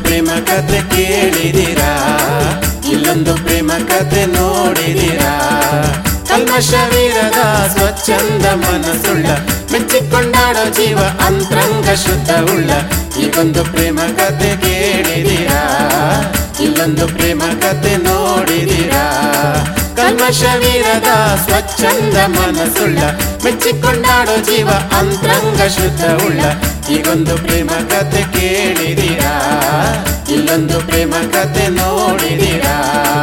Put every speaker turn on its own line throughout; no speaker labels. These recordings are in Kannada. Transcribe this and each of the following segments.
ಪ್ರೇಮ ಕತೆ ಕೇಳಿದಿರಾ ಇಲ್ಲೊಂದು ಪ್ರೇಮ ಕತೆ ನೋಡಿದಿರಾ ಕಲ್ಮಶವೀರದ ಸ್ವಚ್ಛಂದ ಮನಸ್ಸುಳ್ಳ ಮೆಚ್ಚಿಕೊಂಡಾಡೋ ಜೀವ ಅಂತರಂಗ ಶುದ್ಧ ಉಳ್ಳ ಈಗೊಂದು ಪ್ರೇಮ ಕತೆ ಕೇಳಿದಿರಾ ಇಲ್ಲೊಂದು ಪ್ರೇಮ ಕತೆ ನೋಡಿದಿರಾ ಕಲ್ಮಶವೀರದ ಸ್ವಚ್ಛಂದ ಮನಸ್ಸುಳ್ಳ ಮೆಚ್ಚಿಕೊಂಡಾಡೋ ಜೀವ ಅಂತರಂಗ ಶುದ್ಧ ಉಳ್ಳ ಈಗೊಂದು ಪ್ರೇಮ ಕತೆ ಕೇಳಿದಿರಾ ಇಲ್ಲೊಂದು ಪ್ರೇಮ ಕತೆ ನೋಡಿದಿರಾ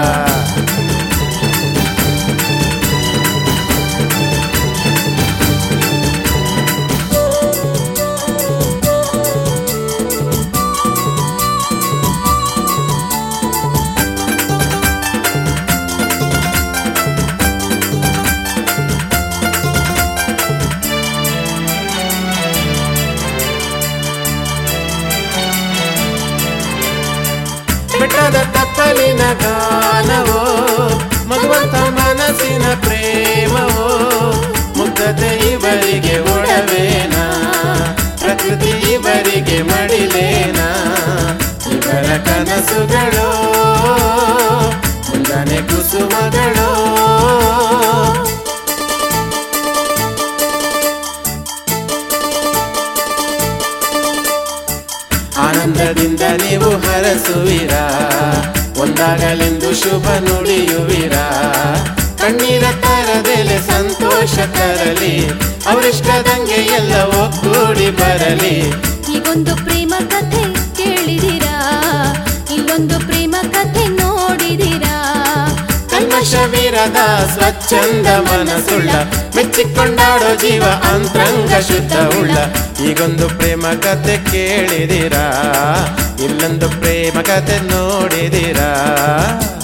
ಬೆಟ್ಟದ ತಪ್ಪಲಿನ ಗಾನವೋ ಮಗುವಂತ ಮನಸ್ಸಿನ ಪ್ರೇಮವೋ ಮುಗ್ಧತೆ ಇವರಿಗೆ ಒಡವೇನ ಪ್ರಕೃತಿ ಇವರಿಗೆ ಮಡಿಲೇನ ಇವರ ಕನಸುಗಳು ಮುಂದನೆ ಕುಸುಮಗಳು ಆನಂದದಿಂದ ನೀವು ಹರಸುವಿರಾ ಒಂದಾಗಲೆಂದು ಶುಭ ನುಡಿಯುವಿರಾ ಕಣ್ಣೀರ ತರದೆಲೆ ಸಂತೋಷ ತರಲಿ ಅವರಿಷ್ಟದಂಗೆ ಎಲ್ಲ ಒಗ್ಗೂಡಿ ಬರಲಿ
ಈಗೊಂದು ಪ್ರೇಮ ಕಥೆ ಕೇಳಿದಿರಾ ಇಲ್ಲೊಂದು ಪ್ರೇಮ ಕಥೆ ನೋಡಿದಿರಾ
ಕಲ್ಮಶವೀರದ ಸ್ವಚ್ಛಂದ ಮನಸ್ಸುಳ್ಳ ಮೆಚ್ಚಿಕೊಂಡಾಡೋ ಜೀವ ಅಂತರಂಗ ಶುದ್ಧ ಉಳ್ಳ ಈಗೊಂದು ಪ್ರೇಮ ಕತೆ ಕೇಳಿದಿರಾ ಇಲ್ಲೊಂದು ಪ್ರೇಮ ಕತೆ ನೋಡಿದಿರಾ